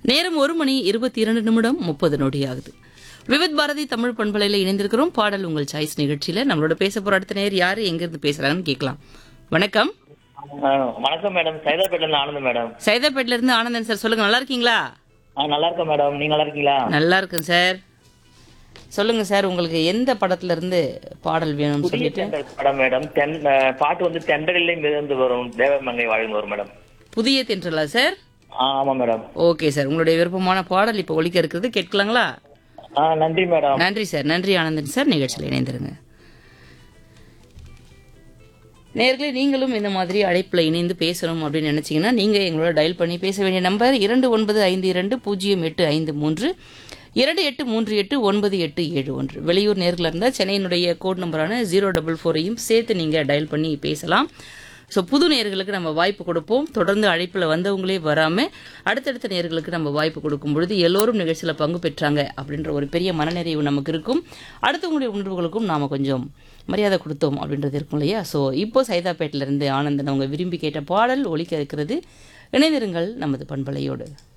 நேரம் ஒரு மணி இருபத்தி இரண்டு நிமிடம் முப்பது நொடி ஆகுது விவித் பாரதி தமிழ் பண்பலையில் இணைந்திருக்கிறோம் பாடல் உங்கள் சாய்ஸ் நிகழ்ச்சியில நம்மளோட பேச போற அடுத்த நேர் யாரு எங்க இருந்து பேசுறாங்கன்னு கேட்கலாம் வணக்கம் ஆ, வணக்கம் மேடம் சைதாப்பேட்டில இருந்து ஆனந்த் மேடம் சைதாப்பேட்ல இருந்து ஆனந்தன் சார் சொல்லுங்க நல்லா இருக்கீங்களா ஆ நல்லா இருக்கேன் மேடம் நீங்க நல்லா இருக்கீங்களா நல்லா இருக்கேன் சார் சொல்லுங்க சார் உங்களுக்கு எந்த படத்துல இருந்து பாடல் வேணும்னு புதிய சொல்லிட்டு தென்றல் படம் மேடம் தென் ஆ, பாட்டு வந்து தென்றலிலே மிதந்து வரும் தேவமங்கை வாழ்ந்து வரும் மேடம் புதிய தென்றலா சார் ஆ ஆமா மேடம் ஓகே சார் உங்களுடைய விருப்பமான பாடல் இப்போ ஒலிக்க இருக்கிறது கேட்கலாங்களா ஆ நன்றி மேடம் நன்றி சார் நன்றி ஆனந்தன் சார் நிகழ்ச்சியில் இணைந்திருங்க நேர்களே நீங்களும் இந்த மாதிரி அழைப்பில் இணைந்து பேசணும் அப்படின்னு நினைச்சீங்கன்னா நீங்கள் எங்களோட டயல் பண்ணி பேச வேண்டிய நம்பர் இரண்டு ஒன்பது ஐந்து இரண்டு பூஜ்ஜியம் எட்டு ஐந்து மூன்று இரண்டு எட்டு மூன்று எட்டு ஒன்பது எட்டு ஏழு ஒன்று வெளியூர் நேர்களாக இருந்தால் சென்னையினுடைய கோட் நம்பரான ஜீரோ டபுள் ஃபோரையும் சேர்த்து நீங்கள் டயல் பண்ணி பேசலாம் ஸோ புது நேர்களுக்கு நம்ம வாய்ப்பு கொடுப்போம் தொடர்ந்து அழைப்பில் வந்தவங்களே வராமல் அடுத்தடுத்த நேர்களுக்கு நம்ம வாய்ப்பு கொடுக்கும் பொழுது எல்லோரும் நிகழ்ச்சியில் பங்கு பெற்றாங்க அப்படின்ற ஒரு பெரிய மனநிறைவு நமக்கு இருக்கும் அடுத்தவங்களுடைய உணர்வுகளுக்கும் நாம் கொஞ்சம் மரியாதை கொடுத்தோம் அப்படின்றது இருக்கும் இல்லையா ஸோ இப்போ சைதாப்பேட்டிலிருந்து ஆனந்தன் அவங்க விரும்பி கேட்ட பாடல் ஒலிக்க இருக்கிறது இணைந்திருங்கள் நமது பண்பலையோடு